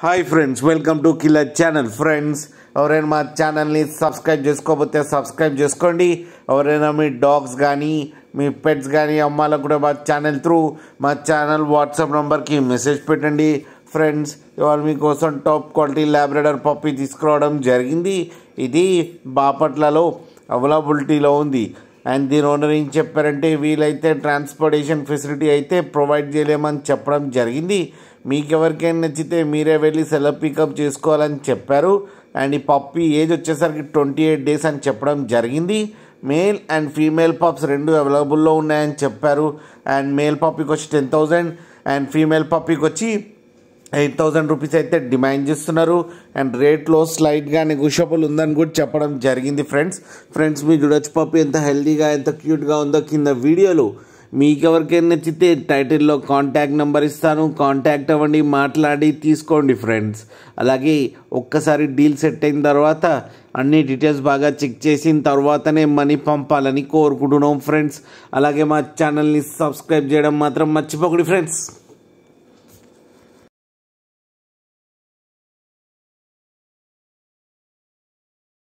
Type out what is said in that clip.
hi friends welcome to killer channel friends ఎవరైనా మా ఛానల్ని సబ్స్క్రైబ్ చేసుకోకపోతే సబ్స్క్రైబ్ చేసుకోండి ఎవరైనా మీ డాగ్స్ కానీ మీ పెట్స్ కానీ అమ్మాలకు కూడా మా ఛానల్ త్రూ మా ఛానల్ వాట్సాప్ నెంబర్కి మెసేజ్ పెట్టండి ఫ్రెండ్స్ ఇవాళ మీకోసం టాప్ క్వాలిటీ ల్యాబ్రెడర్ పప్పి తీసుకురావడం జరిగింది ఇది బాపట్లలో అవైలబిలిటీలో ఉంది అండ్ దీని ఓనర్ ఏం చెప్పారంటే వీలైతే ట్రాన్స్పోర్టేషన్ ఫెసిలిటీ అయితే ప్రొవైడ్ చేయలేమని చెప్పడం జరిగింది మీకు ఎవరికైనా నచ్చితే మీరే వెళ్ళి సెలవు పికప్ చేసుకోవాలని చెప్పారు అండ్ ఈ పప్పి ఏజ్ వచ్చేసరికి ట్వంటీ ఎయిట్ డేస్ అని చెప్పడం జరిగింది మేల్ అండ్ ఫీమేల్ పప్స్ రెండు అవైలబుల్లో ఉన్నాయని చెప్పారు అండ్ మేల్ పప్పీకి వచ్చి టెన్ థౌజండ్ అండ్ ఫీమేల్ పప్పీకి వచ్చి ఎయిట్ థౌజండ్ రూపీస్ అయితే డిమాండ్ చేస్తున్నారు అండ్ రేట్లో స్లైట్గా నెగోషియబుల్ ఉందని కూడా చెప్పడం జరిగింది ఫ్రెండ్స్ ఫ్రెండ్స్ మీ చూడొచ్చు పప్పు ఎంత హెల్తీగా ఎంత క్యూట్గా ఉందో కింద వీడియోలో మీకు ఎవరికైనా నచ్చితే టైటిల్లో కాంటాక్ట్ నెంబర్ ఇస్తాను కాంటాక్ట్ అవ్వండి మాట్లాడి తీసుకోండి ఫ్రెండ్స్ అలాగే ఒక్కసారి డీల్ సెట్ అయిన తర్వాత అన్ని డీటెయిల్స్ బాగా చెక్ చేసిన తర్వాతనే మనీ పంపాలని కోరుకుంటున్నాం ఫ్రెండ్స్ అలాగే మా ఛానల్ని సబ్స్క్రైబ్ చేయడం మాత్రం మర్చిపోకండి ఫ్రెండ్స్